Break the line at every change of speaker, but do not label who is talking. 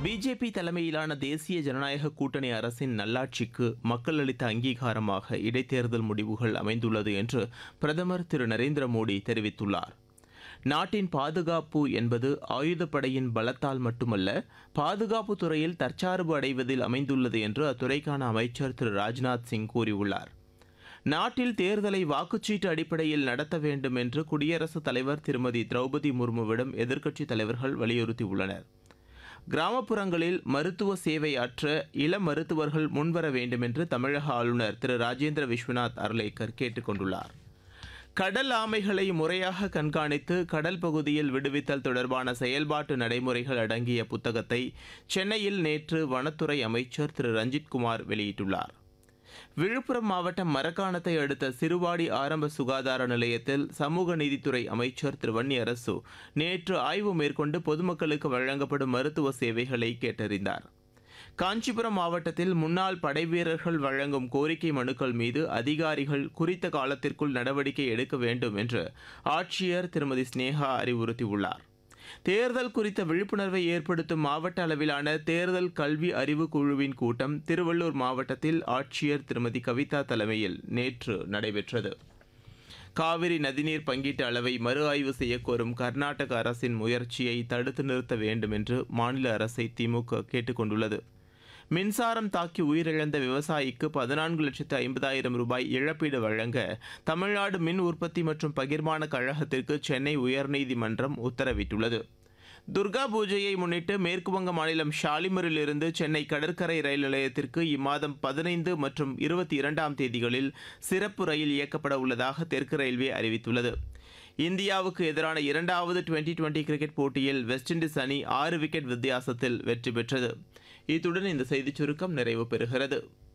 BJP தலைமையிலான தேசிய ஜனநாயக கூட்டணி அரசின் நல்லாட்சிக்கு மக்கள் அளித்த அங்கீகாரமாக இடைத்தேர்தல் முடிவுகள் அமைந்துள்ளது என்று பிரதமர் திரு நரேந்திர மோடி தெரிவித்துள்ளார் நாட்டின் பாதுகாப்பு என்பது ஆயுதப்படையின் பலத்தால் மட்டுமல்ல பாதுகாப்பு துறையில் தற்சார்பு அடைவதில் அமைந்துள்ளது என்று அத்துறைக்கான அமைச்சர் திரு ராஜ்நாத் சிங் கூறியுள்ளார் நாட்டில் தேர்தலை வாக்குச்சீட்டு அடிப்படையில் நடத்த வேண்டும் என்று குடியரசுத் தலைவர் திருமதி திரௌபதி முர்முவிடம் எதிர்க்கட்சித் தலைவர்கள் வலியுறுத்தியுள்ளனர் கிராமப்புறங்களில் மருத்துவ சேவை ஆற்ற இளம் மருத்துவர்கள் முன்வர வேண்டும் என்று தமிழக ஆளுநர் திரு ராஜேந்திர விஸ்வநாத் அர்லேக்கர் கேட்டுக் கொண்டுள்ளார் கடல் ஆமைகளை முறையாக கண்காணித்து கடல் பகுதியில் விடுவித்தல் தொடர்பான செயல்பாட்டு நடைமுறைகள் அடங்கிய புத்தகத்தை சென்னையில் நேற்று வனத்துறை அமைச்சர் திரு ரஞ்சித்குமார் வெளியிட்டுள்ளார் விழுப்புரம் மாவட்டம் மரக்காணத்தை அடுத்த சிறுவாடி ஆரம்ப சுகாதார நிலையத்தில் சமூக நீதித்துறை அமைச்சர் திரு வன்னியரசு நேற்று ஆய்வு மேற்கொண்டு பொதுமக்களுக்கு வழங்கப்படும் மருத்துவ சேவைகளை கேட்டறிந்தார் காஞ்சிபுரம் மாவட்டத்தில் முன்னாள் படைவீரர்கள் வழங்கும் கோரிக்கை மனுக்கள் மீது அதிகாரிகள் குறித்த காலத்திற்குள் நடவடிக்கை எடுக்க வேண்டும் என்று ஆட்சியர் திருமதி ஸ்னேகா அறிவுறுத்தியுள்ளார் தேர்தல் குறித்த விழிப்புணர்வை ஏற்படுத்தும் மாவட்ட அளவிலான தேர்தல் கல்வி அறிவு குழுவின் கூட்டம் திருவள்ளூர் மாவட்டத்தில் ஆட்சியர் திருமதி கவிதா தலைமையில் நேற்று நடைபெற்றது காவிரி நதிநீர் பங்கீட்டு அளவை மறு ஆய்வு செய்யக்கோரும் கர்நாடக அரசின் முயற்சியை தடுத்து நிறுத்த வேண்டும் என்று மாநில அரசை திமுக கேட்டுக்கொண்டுள்ளது மின்சாரம் தாக்கி உயிரிழந்த விவசாயிக்கு பதினான்கு லட்சத்து ஐம்பதாயிரம் ரூபாய் இழப்பீடு வழங்க தமிழ்நாடு மின் உற்பத்தி மற்றும் பகிர்மான கழகத்திற்கு சென்னை உயர்நீதிமன்றம் உத்தரவிட்டுள்ளது துர்கா பூஜையை முன்னிட்டு மேற்குவங்க மாநிலம் ஷாலிமரிலிருந்து சென்னை கடற்கரை ரயில் நிலையத்திற்கு இம்மாதம் பதினைந்து மற்றும் இருபத்தி இரண்டாம் தேதிகளில் சிறப்பு ரயில் இயக்கப்பட உள்ளதாக தெற்கு ரயில்வே அறிவித்துள்ளது இந்தியாவுக்கு எதிரான இரண்டாவது டுவெண்டி டுவெண்டி கிரிக்கெட் போட்டியில் வெஸ்ட் இண்டீஸ் அணி ஆறு விக்கெட் வித்தியாசத்தில் வெற்றி பெற்றது இத்துடன் இந்த செய்திச் சுருக்கம் நிறைவு பெறுகிறது